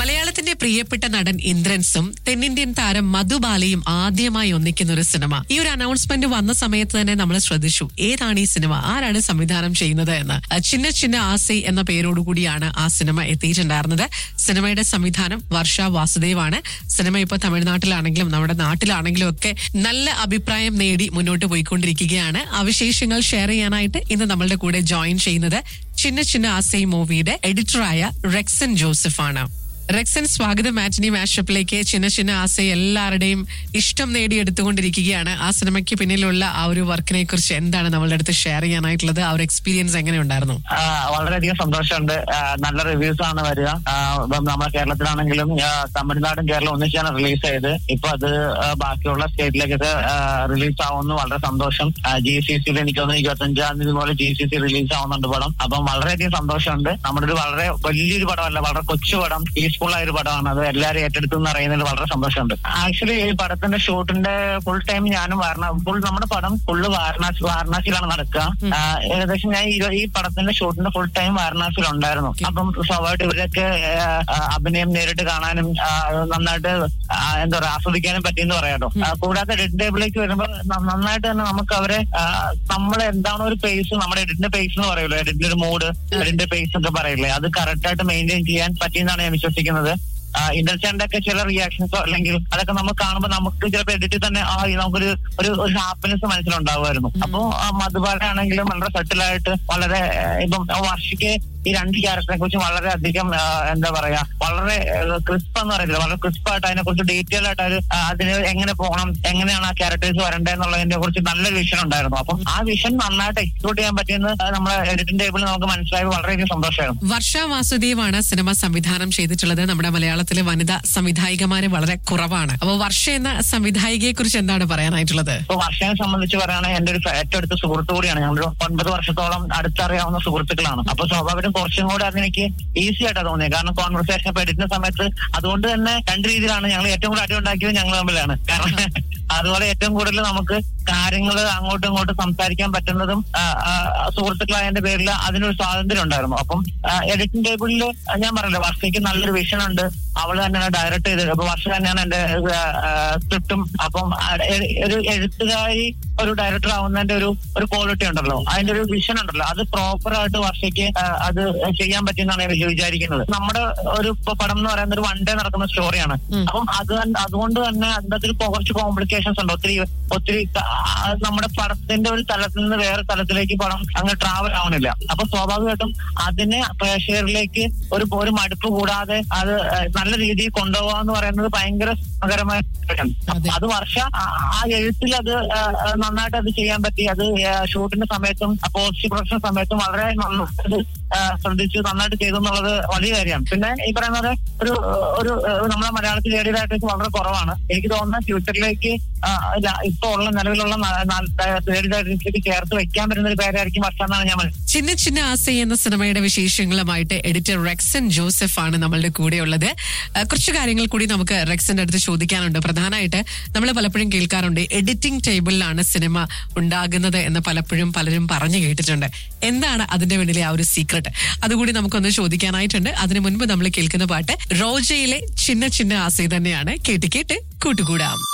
മലയാളത്തിന്റെ പ്രിയപ്പെട്ട നടൻ ഇന്ദ്രൻസും തെന്നിന്ത്യൻ താരം മധുബാലയും ആദ്യമായി ഒന്നിക്കുന്ന ഒരു സിനിമ ഈ ഒരു അനൗൺസ്മെന്റ് വന്ന സമയത്ത് തന്നെ നമ്മൾ ശ്രദ്ധിച്ചു ഏതാണ് ഈ സിനിമ ആരാണ് സംവിധാനം ചെയ്യുന്നത് എന്ന് അഹ് ചിന്ന ചിന്ന ആസൈ എന്ന പേരോടുകൂടിയാണ് ആ സിനിമ എത്തിയിട്ടുണ്ടായിരുന്നത് സിനിമയുടെ സംവിധാനം വർഷ വാസുദേവാണ് സിനിമ ഇപ്പൊ തമിഴ്നാട്ടിലാണെങ്കിലും നമ്മുടെ നാട്ടിലാണെങ്കിലും ഒക്കെ നല്ല അഭിപ്രായം നേടി മുന്നോട്ട് പോയിക്കൊണ്ടിരിക്കുകയാണ് ആ വിശേഷങ്ങൾ ഷെയർ ചെയ്യാനായിട്ട് ഇന്ന് നമ്മളുടെ കൂടെ ജോയിൻ ചെയ്യുന്നത് ചിന്ന ചിന്ന ആസൈ മൂവിയുടെ എഡിറ്ററായ റെക്സൻ ജോസഫ് ആണ് റെക്സൻ സ്വാഗതം മാറ്റിനി മാഷപ്പിലേക്ക് ചിന്ന ചിന്ന ആസൈ എല്ലാവരുടെയും ഇഷ്ടം നേടിയെടുത്തുകൊണ്ടിരിക്കുകയാണ് ആ സിനിമയ്ക്ക് പിന്നിലുള്ള ആ ഒരു വർക്കിനെ കുറിച്ച് എന്താണ് നമ്മളുടെ അടുത്ത് ഷെയർ ചെയ്യാനായിട്ടുള്ളത് ആ ഒരു എക്സ്പീരിയൻസ് എങ്ങനെ ഉണ്ടായിരുന്നു ആ, വളരെയധികം സന്തോഷമുണ്ട് ആ, നല്ല റിവ്യൂസ് ആണ് വരിക ആ, ഇപ്പം നമ്മുടെ കേരളത്തിലാണെങ്കിലും ആ, തമിഴ്നാടും കേരളം ഒന്നിച്ചാണ് റിലീസ് ചെയ്ത് ഇപ്പൊ അത് ആ, ബാക്കിയുള്ള സ്റ്റേറ്റിലേക്കൊക്കെ റിലീസ് ആവുന്നു വളരെ സന്തോഷം ജി സി സിയിൽ എനിക്ക് തോന്നുന്നു ഇരുപത്തഞ്ചാം തീയതി പോലെ ജി സി സി റിലീസ് ആവുന്നുണ്ട് പടം അപ്പം വളരെയധികം സന്തോഷമുണ്ട് നമ്മുടെ ഒരു വളരെ വലിയൊരു പടമല്ല വളരെ കൊച്ചു പടം പീസ്ഫുൾ ആയ ഒരു പടമാണ് അത് എല്ലാവരും ഏറ്റെടുത്തു എന്ന് അറിയുന്നതിൽ വളരെ സന്തോഷമുണ്ട് ആക്ച്വലി ഈ പടത്തിന്റെ ഷൂട്ടിന്റെ ഫുൾ ടൈം ഞാനും വാരണ ഫുൾ നമ്മുടെ പടം ഫുള്ള് വാരണാസി വാരണാസിയിലാണ് നടക്കുക ആ, ഏകദേശം ഞാൻ ഈ ഈ പടത്തിന്റെ ഷൂട്ടിന്റെ ഫുൾ ടൈം വാരണാസിയിൽ ഉണ്ടായിരുന്നു അപ്പം സ്വാഭാവികമായിട്ട് ഇവരൊക്കെ ആ, ആ, അഭിനയം നേരിട്ട് കാണാനും ആ, നന്നായിട്ട് ആ, എന്താ പറയാ ആസ്വദിക്കാനും പറ്റിയെന്ന് പറയാലോ ആ, കൂടാതെ റെഡ് ടേബിളിലേക്ക് വരുമ്പോൾ ന- നന്നായിട്ട് തന്നെ നമുക്ക് അവരെ നമ്മൾ എന്താണോ ഒരു പേസ് നമ്മുടെ എഡിറ്റിന്റെ പേസ് എന്ന് പറയുമല്ലോ എഡിറ്റിന്റെ ഒരു മൂഡ് എഡിറ്റിന്റെ പേസ് ഒക്കെ പറയില്ലേ അത് കറക്റ്റ് ആയിട്ട് മെയിൻറ്റെയിൻ ചെയ്യാൻ പറ്റിയെന്നാണ് ഞാൻ വിശ്വസിക്കുന്നത് ഇന്റർചാൻഡ് ഒക്കെ ചില റിയാക്ഷൻസോ അല്ലെങ്കിൽ അതൊക്കെ നമുക്ക് കാണുമ്പോൾ നമുക്ക് ചിലപ്പോൾ എഡിറ്റിൽ തന്നെ ആ ഈ നമുക്കൊരു ഒരു ഒരു ഹാപ്പിനെസ് മനസ്സിലുണ്ടാവുമായിരുന്നു അപ്പോ ആ മധുബാല ആണെങ്കിലും വളരെ സെറ്റിലായിട്ട് വളരെ ആ, ഇപ്പം വർഷയ്ക്ക് ഈ രണ്ട് ക്യാരക്ടറിനെ കുറിച്ച് വളരെ അധികം ആ, എന്താ പറയാ വളരെ ക്രിസ്പ് എന്ന് പറയുന്നത് വളരെ ക്രിസ്പ് ആയിട്ട് അതിനെ കുറിച്ച് ഡീറ്റെയിൽ ആയിട്ട് ഒരു, ആ, അതിന് എങ്ങനെ പോകണം എങ്ങനെയാണ് ആ ക്യാരക്ടേഴ്സ് വരണ്ടേ എന്നുള്ളതിനെ കുറിച്ച് നല്ലൊരു വിഷൻ ഉണ്ടായിരുന്നു അപ്പം ആ വിഷൻ നന്നായിട്ട് എക്സ്പ്ലോർ ചെയ്യാൻ പറ്റിയെന്ന് നമ്മുടെ എഡിറ്റിംഗ് ടേബിളിൽ നമുക്ക് മനസ്സിലായത് വളരെയധികം സന്തോഷമായിരുന്നു വർഷ വാസുദേവാണ് സിനിമ സംവിധാനം ചെയ്തിട്ടുള്ളത് നമ്മുടെ മലയാളത്തിലെ വനിതാ സംവിധായികമാര് വളരെ കുറവാണ് അപ്പോൾ വർഷ എന്ന സംവിധായികയെ കുറിച്ച് എന്താണ് പറയാനായിട്ടുള്ളത് ഇപ്പൊ വർഷനെ സംബന്ധിച്ച് പറയുകയാണെങ്കിൽ എന്റെ ഒരു ഏറ്റവും അടുത്ത സുഹൃത്തു കൂടിയാണ് ഞങ്ങൾ ഒൻപത് വർഷത്തോളം അടുത്തറിയാവുന്ന സുഹൃത്തുക്കളാണ് അപ്പൊ സ്വാഭാവികം കുറച്ചും കൂടെ അതെനിക്ക് ഈസി ആയിട്ടാണ് തോന്നിയത് കാരണം കോൺവെർസേഷൻ ഇപ്പൊ എടുക്കുന്ന സമയത്ത് അതുകൊണ്ട് തന്നെ രണ്ട് രീതിയിലാണ് ഞങ്ങൾ ഏറ്റവും കൂടുതൽ അടി ഉണ്ടാക്കിയത് ഞങ്ങൾ തമ്മിലാണ് കാരണം അതുപോലെ ഏറ്റവും കൂടുതൽ നമുക്ക് കാര്യങ്ങൾ അങ്ങോട്ടും ഇങ്ങോട്ടും സംസാരിക്കാൻ പറ്റുന്നതും ആ, ആ, സുഹൃത്തുക്കളായതിന്റെ പേരിൽ അതിനൊരു സ്വാതന്ത്ര്യം ഉണ്ടായിരുന്നു അപ്പം എഡിറ്റിംഗ് ടേബിളിൽ ഞാൻ പറഞ്ഞില്ല വർഷയ്ക്ക് നല്ലൊരു വിഷൻ ഉണ്ട് അവള് തന്നെയാണ് ഡയറക്ട് ചെയ്തത് അപ്പൊ വർഷ തന്നെയാണ് എന്റെ സ്ക്രിപ്റ്റും അപ്പം ആ, എ- ഒരു എഴുത്തുകാരി ഒരു ഡയറക്ടർ ആവുന്നതിന്റെ ഒരു ഒരു ക്വാളിറ്റി ഉണ്ടല്ലോ അതിന്റെ ഒരു വിഷൻ ഉണ്ടല്ലോ അത് പ്രോപ്പർ ആയിട്ട് വർഷയ്ക്ക് ആ, അത് ചെയ്യാൻ പറ്റുമെന്നാണ് ഞാൻ വിചാരിക്കുന്നത് നമ്മുടെ ഒരു ഇപ്പൊ പടം എന്ന് പറയുന്നത് ഒരു വൺ ഡേ നടക്കുന്ന സ്റ്റോറിയാണ് ഉം. അപ്പം അത് തന്നെ- അതുകൊണ്ട് തന്നെ അതിന്റെ അകത്ത് ഇപ്പൊ കുറച്ച് കോംപ്ലിക്കേഷൻസ് ഉണ്ട് ഒത്തിരി ഒത്തിരി ക- ആ, നമ്മുടെ പടത്തിന്റെ ഒരു തലത്തിൽ നിന്ന് വേറെ തലത്തിലേക്ക് പടം അങ്ങ് ട്രാവൽ ആവണില്ല അപ്പൊ സ്വാഭാവികമായിട്ടും അതിനെ പ്രേക്ഷകരിലേക്ക് ഒരു ഒരു മടുപ്പ് കൂടാതെ അത് ആ, നല്ല രീതിയിൽ കൊണ്ടുപോകാന്ന് പറയുന്നത് ഭയങ്കര ശ്രമകരമായ കാര്യമാണ്. അതെ. അത് വർഷ ആ- ആ എഴുത്തിൽ അത് ആ, ആ, നന്നായിട്ട് അത് ചെയ്യാൻ പറ്റി അത് ആ, ഷൂട്ടിന്റെ സമയത്തും പോസ്റ്റ് പ്രൊഡക്ഷൻ സമയത്തും വളരെ നന്നായിട്ട് ആ, ശ്രദ്ധിച്ച് നന്നായിട്ട് ചെയ്തു എന്നുള്ളത് വലിയ കാര്യമാണ് പിന്നെ ഈ പറയുന്നത് ഒരു ഒരു ആ, നമ്മുടെ മലയാളത്തിൽ ലേഡി ഡയറക്ടേഴ്സ് വളരെ കുറവാണ് എനിക്ക് തോന്നുന്ന ഫ്യൂച്ചറിലേക്ക് ആ, ല- ഇപ്പൊ ഉള്ള നിലവിലുള്ള ലേഡി ഡയറക്ടേഴ്സിലേക്ക് ചേർത്ത് വെക്കാൻ പറ്റുന്ന ഒരു പേരായിരിക്കും വർഷം എന്നാണ് ഞാൻ മനസ്സിലാക്കുന്നത് ചിന്ന ചിന്ന ആസൈ എന്ന സിനിമയുടെ വിശേഷങ്ങളുമായിട്ട് എഡിറ്റർ റെക്സൻ ജോസഫ് ആണ് നമ്മളുടെ കൂടെയുള്ളത് അഹ് കുറച്ച് കാര്യങ്ങൾ കൂടി നമുക്ക് റെക്സന്റെ അടുത്ത് ചോദിക്കാനുണ്ട് പ്രധാനമായിട്ട് നമ്മൾ പലപ്പോഴും കേൾക്കാറുണ്ട് എഡിറ്റിംഗ് ടേബിളിലാണ് സിനിമ ഉണ്ടാകുന്നത് എന്ന് പലപ്പോഴും പലരും പറഞ്ഞു കേട്ടിട്ടുണ്ട് എന്താണ് അതിന്റെ പിന്നിലെ ആ ഒരു സീക്രട്ട് അതുകൂടി നമുക്കൊന്ന് ചോദിക്കാനായിട്ടുണ്ട് അതിനു മുൻപ് നമ്മൾ കേൾക്കുന്ന പാട്ട് റോജയിലെ ചിന്ന ചിന്ന ആസൈ തന്നെയാണ് കേട്ട് കേട്ട് കൂട്ടുകൂടാം